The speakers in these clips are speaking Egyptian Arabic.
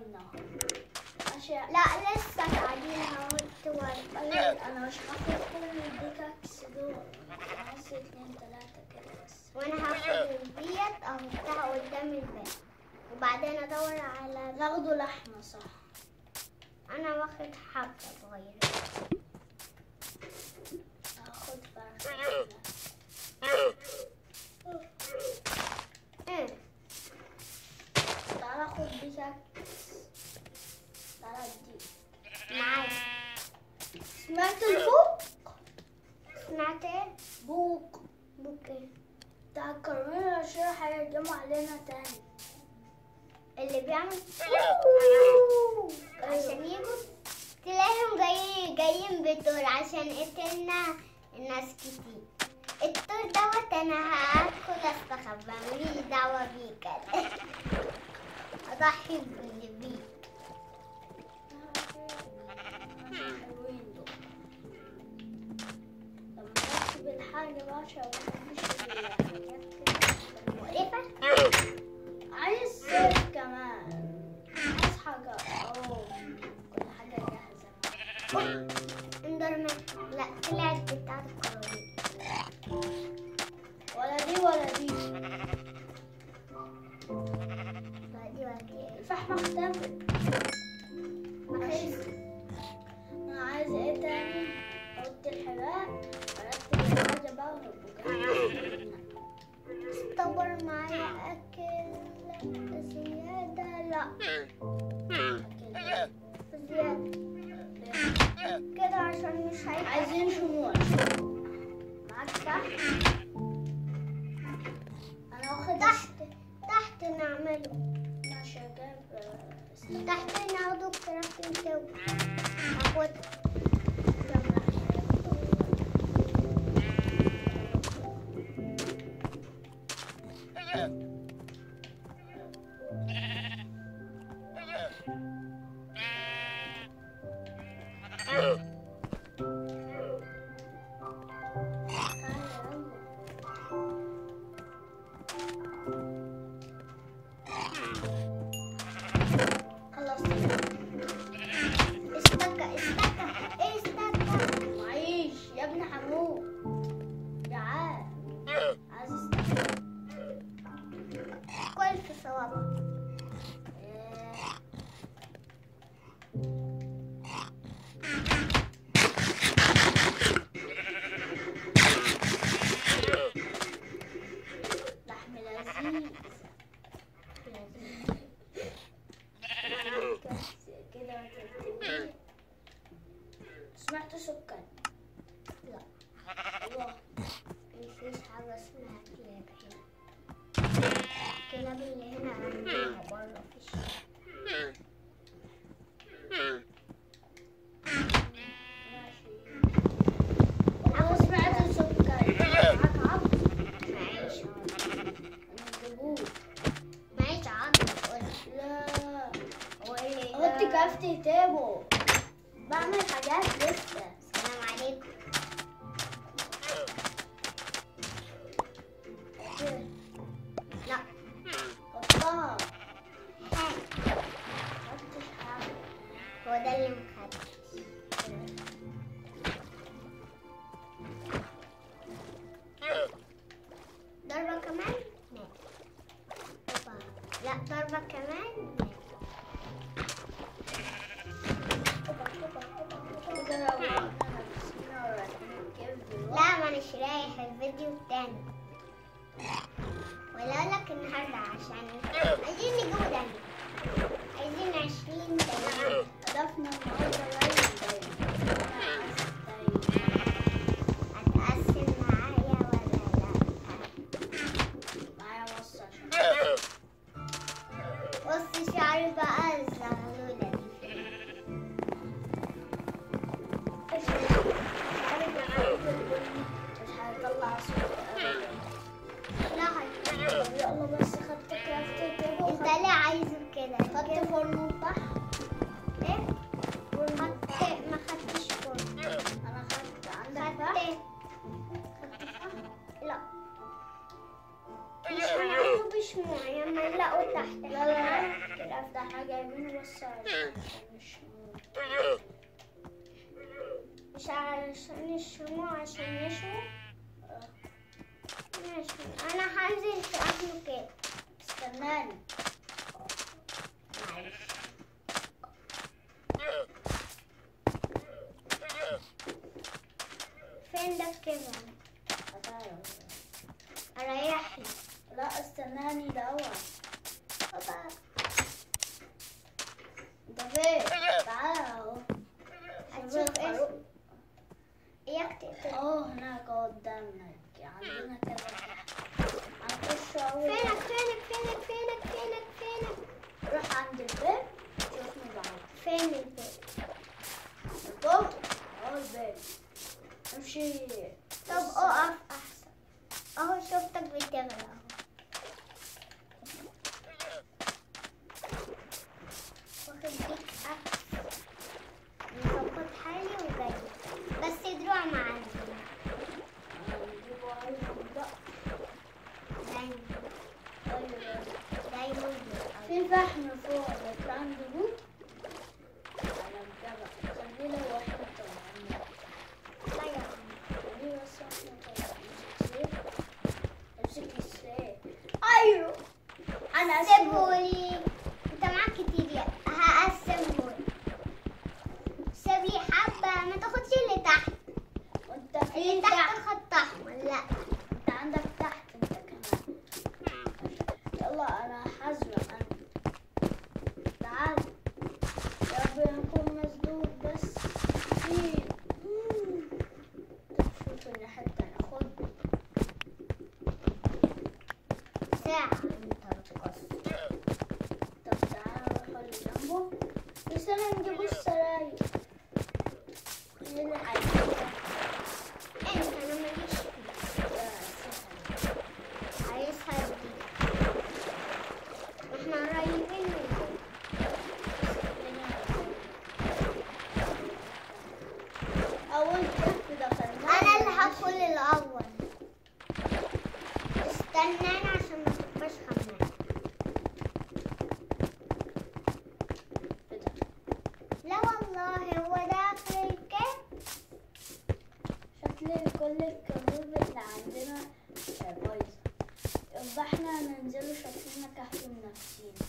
دورنا عشان لا لسه قاعدين اهو التوالي أنا أنا مش هاخد كل البيكاكس دول عايز اتنين تلاتة كده بس وانا هاخد البيت احطها قدام الباب وبعدين ادور على ناخده لحمة صح انا واخد حبة صغيرة هاخد فرخة ايه تعالى خد بيكاكس تعالى اديك معايا سمعت البوق؟ سمعت ايه؟ بوق بوكي بتاع الكرمين العشرة هيرجموا علينا تاني اللي بيعمل أيوة. عشان يجوا تلاقيهم جايين جايين بالدور عشان قتلنا الناس كتير الدور دوت انا هدخل استخبى ماليش دعوة بيك أنا. اضحي باللي بيك حلوين دول لما نكتب الحاجة بقى عشان ما نحبش مقرفة عايز سيف كمان عايز حاجة أوه كل حاجة جاهزة اندرمان لا طلعت بتاعت القرارين ولا دي ولا دي لا دي ولا دي الفحم اختفت ماشي أنا عايز إيه تاني أحط الحبال أرتب الحاجة بقى ونبقى جاهزين. استبر معايا اكل زيادة لا أكل. زيادة كده عشان مش هيبقى عايزين شموع معاك تحت أنا واخد تحت تحت نعمله ماشي جايب آه، تحت ناخده كرافتنج تيبل هاخد خلاص استكة استكة استكة معيش يا ابن حمود جعان عايز استنى كل في صوابع لحم لذيذ كده وترتبيه سمعت سكان لا الله مفيش حاجة اسمها كلاب هنا الكلاب اللي هنا عندنا بره في الشارع ماشي أنا سمعت سكان معاك عبد معيش عظم نجيبوه معيش عظم قلت لا هو اللي حط كافتي تيبو بعمل حاجات لسه السلام عليكم لا حطها حاجة حطش حاجة هو ده اللي مخدش ضربة كمان مات أوبا. لا ضربة كمان مات كده لو احنا لابسين ورايحين الكيف لا ما اناش رايح الفيديو التاني ولا اقول لك النهارده عشان عايزين نجيبه تاني عايزين عشرين تاني هدفنا النهارده رايح دايما هتقسم معايا ولا لا معايا نص عشان بص شعري فوق وتحت لا لا كده افتح حاجة يمين بس عشان مش مش علشان الشموع عشان يشوي ماشي انا هنزل في اكله كده استناني معلش فين ده كده هتعرف. اريحني لا استناني الأول بابا انت فين؟ تعالى اهو هتشوف ايه اياك تقتل اهو هناك قدامنا عندنا كذا هنخش اول فينك فينك فينك فينك فينك فينك روح عند البيت شوفني بعد فين البيت البيت اهو البيت امشي طب اقف احسن اهو شفتك بتغرق اهو واخد بيك اكل مظبط حالي وجاي بس دروع معانا نجيبه ايضا بقى دايما ايوه دايما في فحم فوق بس عنده بوت على الجبل خلينا واحنا طالعين طيب خليه بس واحنا طالعين امسك السيف ايوه انا سيبهولي انت معاك كتير يا هقسمهولي سيب لي حبة ما تاخدش اللي تحت وانت في اللي تحت خط احمر لا انت عندك تحت انت كمان يلا انا حزمة انا تعال يا رب نكون مسدود بس في مم. طب شوف الناحية التانية خد ساعة انت بتقص طب تعال نروح اللي جنبه بس انا نجيبه السراير مين اللي هيجيبها؟ انت انا ماليش فيه يا سهل. عايزها جديد احنا قريبين من البيت. أول كهف دخلناه انا اللي هدخل الاول استناني عشان ما تبقاش خمام لا والله هو ده اخر الكهف شكل كل الكهوف اللي عندنا بايظة يبقى احنا هننزلوا شكلنا كهف نفسينا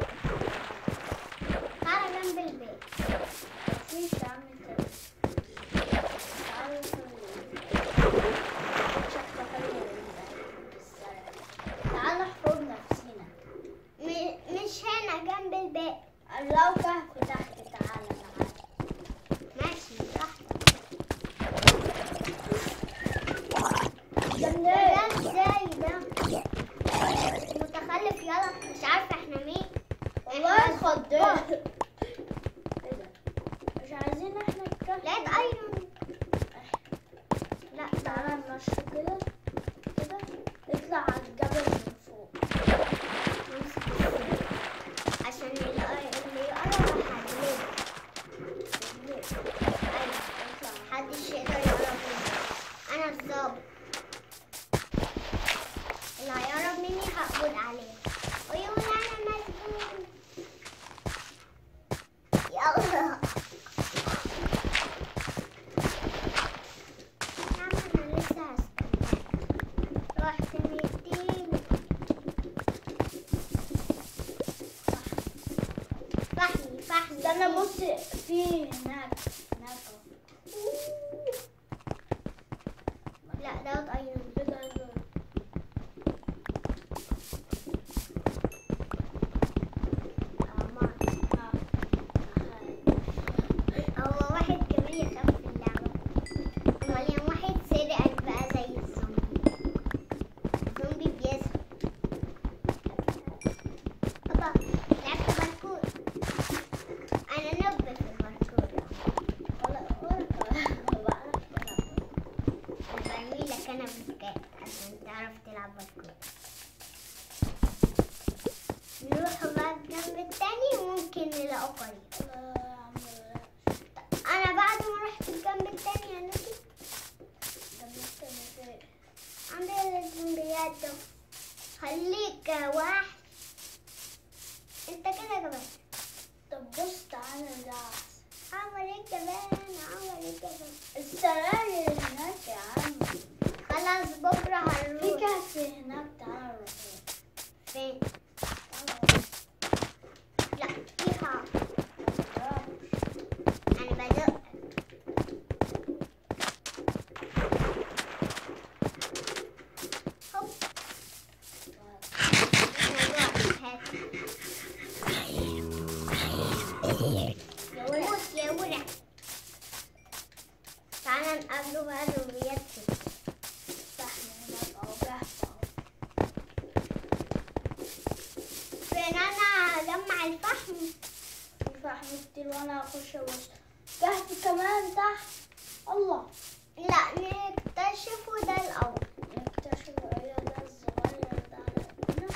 تعالى جنب البيت مفيش يا عم كده تعالوا شكله حلو بالسلام تعالوا احفظ نفسينا م- مش هنا جنب البيت لو كهف تحت تعالى تعالى ماشي براحتك ده ده منين؟ ازاي ده متخلف يلا مش عارفه احنا مين والله إحنا اتخضيت أصدقاء. ايه ده؟ مش عايزين احنا الكهف لقيت ايرون لا تعالى نمشي كده كده نطلع على الجبل من فوق نمسك السلم. عشان اللي اللي يقرب هحلله ليه؟ ايوه نطلع محدش يقدر يقرب مني انا الظابط اللي هيقرب مني هقبض عليه ويقول انا مسجون يلا يا عم انا لسه هستناك رحت مديني فحمي فحمي استنى بص في هناك هناك أهو. لا دوت ايرون كده كده. عمار آه. هو واحد كمان يخاف في اللعبة امال يوم واحد سرقك بقى زي الزومبي الزومبي بيزهق بابا لعبت باركور انا نب في الباركور ولا ولا كمان. ما بعرفش ألعب. برمي لك انا بسكات عشان تعرف تلعب باركور نروح بقى الجنب التاني وممكن نلاقوا قريب لا يا عم لا. انا بعد ما رحت الجنب التاني يا نوتي ده مستني فين؟ عند الزومبيات ده خليك واحد عشان انا اجمع الفحم في فحم كتير وانا اخش ابص تحت كمان تحت الله لا نكتشفه ده الاول نكتشف ايه ده الصغير ده على قدنا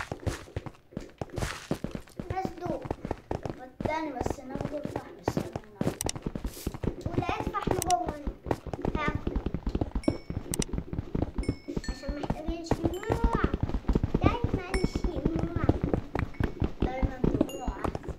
مسدود والتاني بس ناخد الفحم استنى ناخد. ولقيت فحم جوه هنا. هاخد عشان محتاجين شموع دايما شموع دايما دموع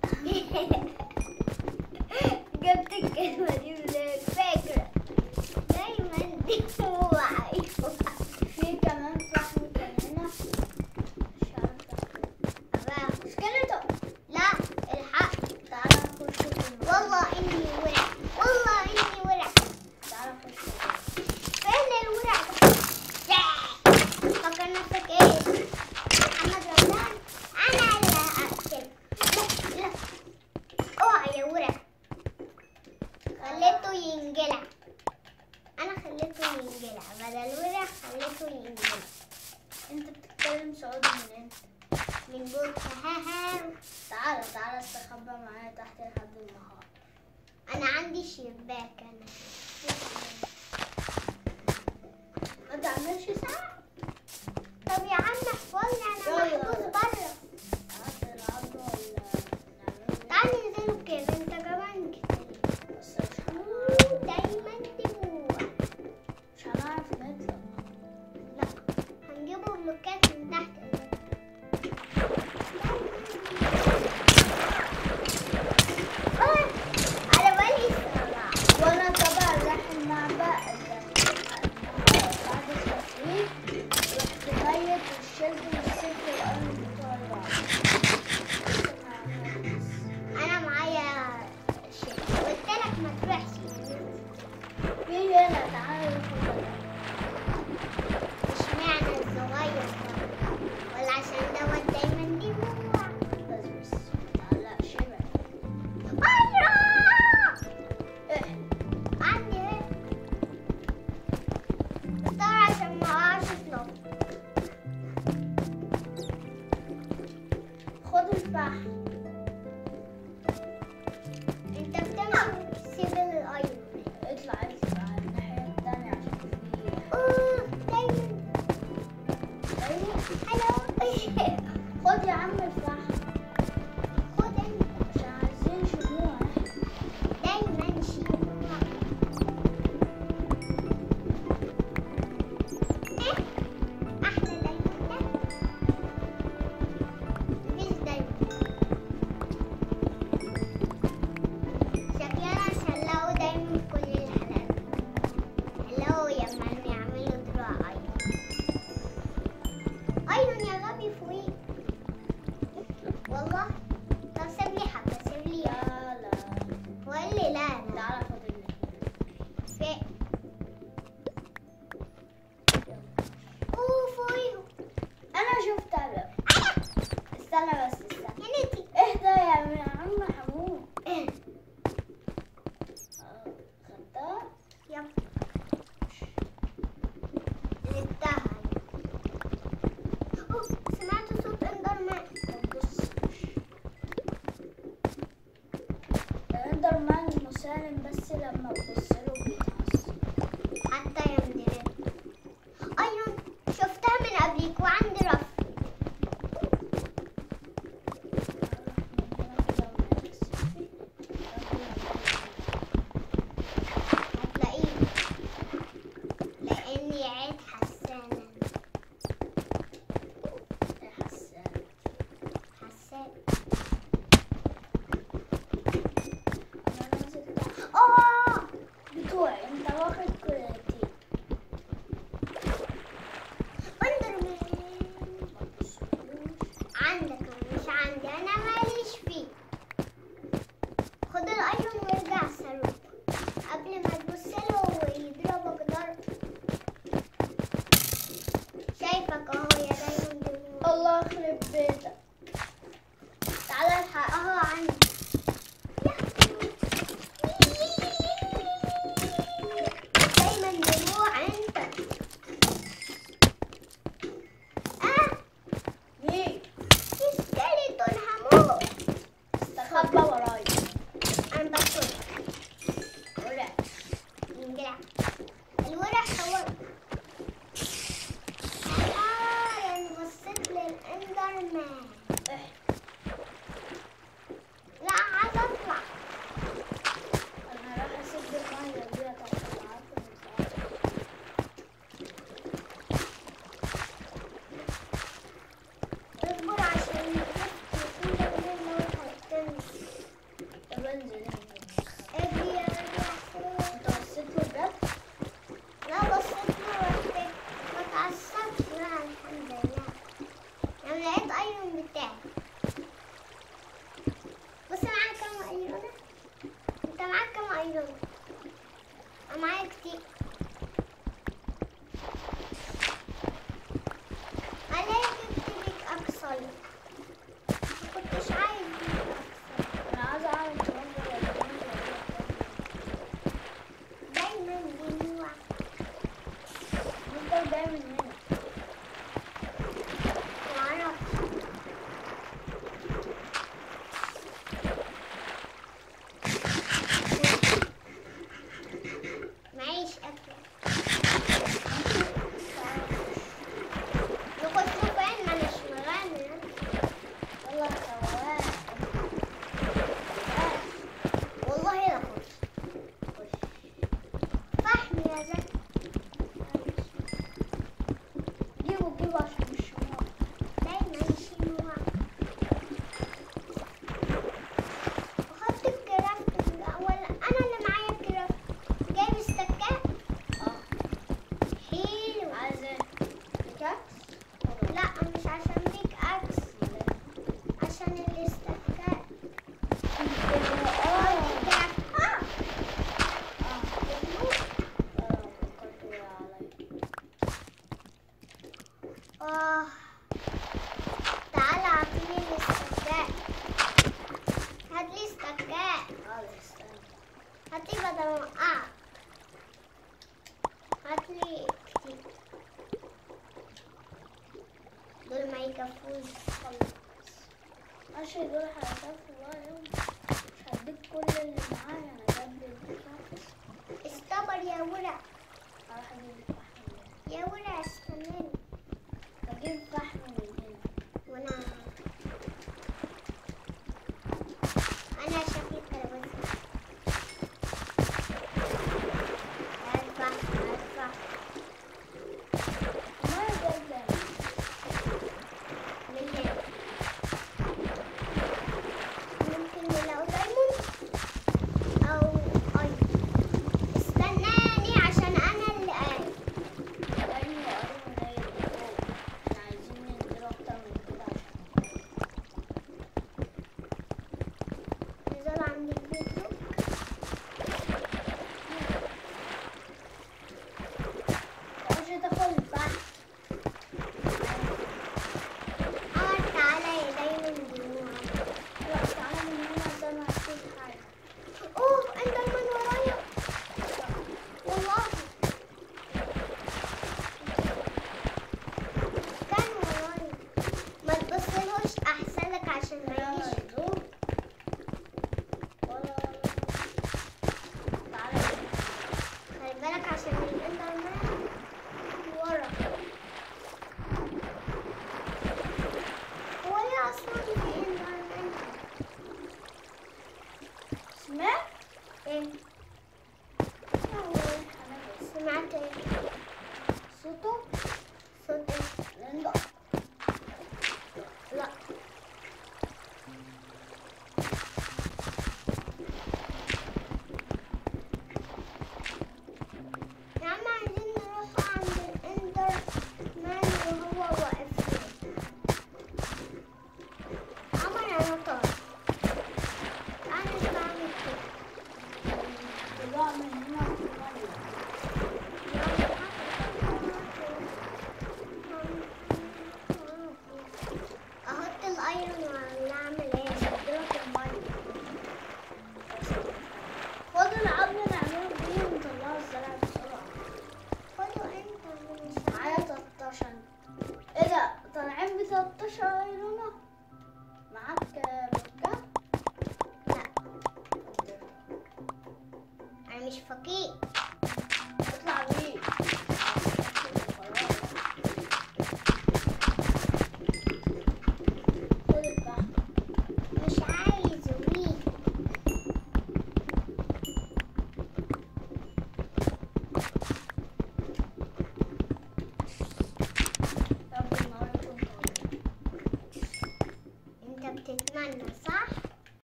جبت الكلمة دي من الفكرة دايما دموع أيوة في كمان فحم كان هنا مش عارفة أبقى سكيلتون لا الحق تعالى نخش في المكان. والله إني ورع والله إني ورع تعالى نخش في المكان. فين الورع ده؟ ياه. فكر نفسك إيه محمد رمضان أنا اللي هقتل لا لا اوعى يا ورع خليته ينجلع أنا خليته ينجلع بدل ورع خليته ينجلع انت بتتكلم سعودي منين؟ من جوه ها ها تعالى تعالى استخبى معايا تحت لحد النهار أنا عندي شباك أنا ما تعملش ساعة طب يا عم احفظني أنا يلا. محفوظ بره تعالى تلعبوا ولا نعمل تعالي ننزلوا كده أنت كمان كتير بس مش هنعرف دايما دموع مش هنعرف نطلع لا هنجيبوا بلوكات من تحت آه، على بالي سرعة وانا طبعا راح المعبأ بعد التفريق رحت ميت وشلت مسكت الأرض بتوع الرعب أنا معايا شيء قلت لك ما تروحش في هنا تعالى ناخد اشمعنى الصغير ده ولا عشان دوت دايما دموع بس بس متعلقش بقى أيوه إيه عندي ايه اختار عشان ما اقعش في نوم خد الفحم انت بتمشي سيب الايرون اطلع اطلع على الناحية التانية عشان في اوه دايما أيوة حلو خد يا عم الفحم خد انت عشان عايزين شموع دايما شيء ايه احلى دايما ده مفيش دايما شكلنا شلاقوا دايما في كل الحالات هلاقوا لما يعملوا دراع ايرون ايرون يا غبي فوقيك والله طب سيب لي حبه سيب لي لا لا وقال لي لا لا تعالى خد اللي في اوه فوقيهم انا شفتها بقى استنى بس استنى يا نتي اهدى يا عم حمود إيه. آه، خدتها يلا جبتها اوه سمعت صوت اندرمان طب بص الاندر مان مسالم بس لما تبص له بيتعصب حتى يمدري ايرون شفتها من قبليك وعندي رف هتلاقيه لاني عيد حسانة حسان اه ماشي دول هيكفوا بقى يوم مش هديك كل اللي معايا انا جنبي البيت استبر يا ورع هروح اجيب فحم يا ورع استناني اجيب فحم من هنا وانا انا شكلي كربس ارفع ارفع ما جدا ليه ممكن نلاقوا دايموند او اي استناني عشان انا اللي قايل لاني قريب من ايه احنا عايزين ننزل اكتر من كده عشان نزل عند البيت مش تاخد الفحم اه تعالى يا دايموند نوع لا تعالى من هنا عشان هشوف حاجة اوه انت من ورايا والله كان ورايا ما تبصلهوش احسن لك عشان ما لا يجيش مجروح ولا تعالى خلي بالك عشان الانترنت ورا هو ليه اصلا في انترنت سمعت؟ ايه سمعت ايه صوته صوت ايه لأنه لا يا عم عايزين نروح عند الاندر مان وهو واقف فين عمر انا طار انا مش بعمل كده طلع من هنا في المية احط الايرون ولا اعمل ايه دلوقتي المية خد العظم نعمله بيه ونطلعه الزرع بسرعة خده انت مش معايا 13 ايه ده طالعين ب 13 ايرونة معاك بركة لا انا مش فقير